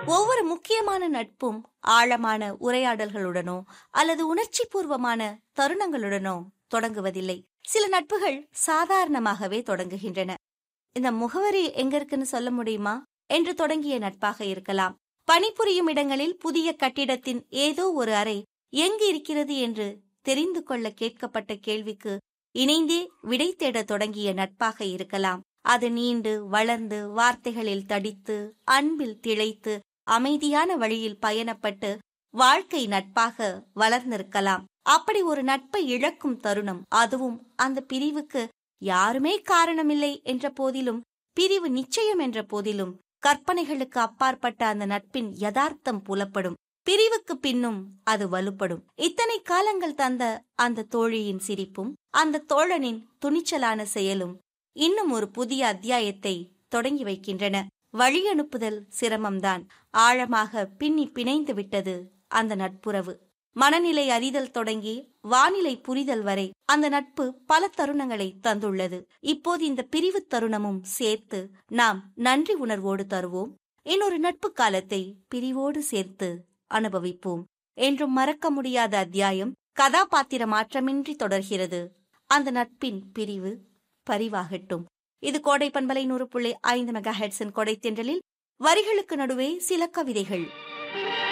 ஒவ்வொரு முக்கியமான நட்பும் ஆழமான உரையாடல்களுடனோ அல்லது உணர்ச்சி பூர்வமான தருணங்களுடனோ தொடங்குவதில்லை சில நட்புகள் சாதாரணமாகவே தொடங்குகின்றன இந்த முகவரி எங்க இருக்குன்னு சொல்ல முடியுமா என்று தொடங்கிய நட்பாக இருக்கலாம் பணிபுரியும் இடங்களில் புதிய கட்டிடத்தின் ஏதோ ஒரு அறை எங்கு இருக்கிறது என்று தெரிந்து கொள்ள கேட்கப்பட்ட கேள்விக்கு இணைந்தே விடை தேடத் தொடங்கிய நட்பாக இருக்கலாம் அது நீண்டு வளர்ந்து வார்த்தைகளில் தடித்து அன்பில் திளைத்து அமைதியான வழியில் பயணப்பட்டு வாழ்க்கை நட்பாக வளர்ந்திருக்கலாம் அப்படி ஒரு நட்பை இழக்கும் தருணம் அதுவும் அந்த பிரிவுக்கு யாருமே காரணமில்லை என்ற போதிலும் பிரிவு நிச்சயம் என்ற போதிலும் கற்பனைகளுக்கு அப்பாற்பட்ட அந்த நட்பின் யதார்த்தம் புலப்படும் பிரிவுக்கு பின்னும் அது வலுப்படும் இத்தனை காலங்கள் தந்த அந்த தோழியின் சிரிப்பும் அந்த தோழனின் துணிச்சலான செயலும் இன்னும் ஒரு புதிய அத்தியாயத்தை தொடங்கி வைக்கின்றன வழி அனுப்புதல் சிரமம்தான் ஆழமாக பின்னி பிணைந்து விட்டது அந்த நட்புறவு மனநிலை அறிதல் தொடங்கி வானிலை புரிதல் வரை அந்த நட்பு பல தருணங்களை தந்துள்ளது இப்போது இந்த பிரிவு தருணமும் சேர்த்து நாம் நன்றி உணர்வோடு தருவோம் இன்னொரு நட்பு காலத்தை பிரிவோடு சேர்த்து அனுபவிப்போம் என்றும் மறக்க முடியாத அத்தியாயம் கதாபாத்திர மாற்றமின்றி தொடர்கிறது அந்த நட்பின் பிரிவு பரிவாகட்டும் இது கோடை பண்பலை நூறு புள்ளி ஐந்து மெகா ஹெட்ஸின் கொடை தென்றலில் வரிகளுக்கு நடுவே சில கவிதைகள்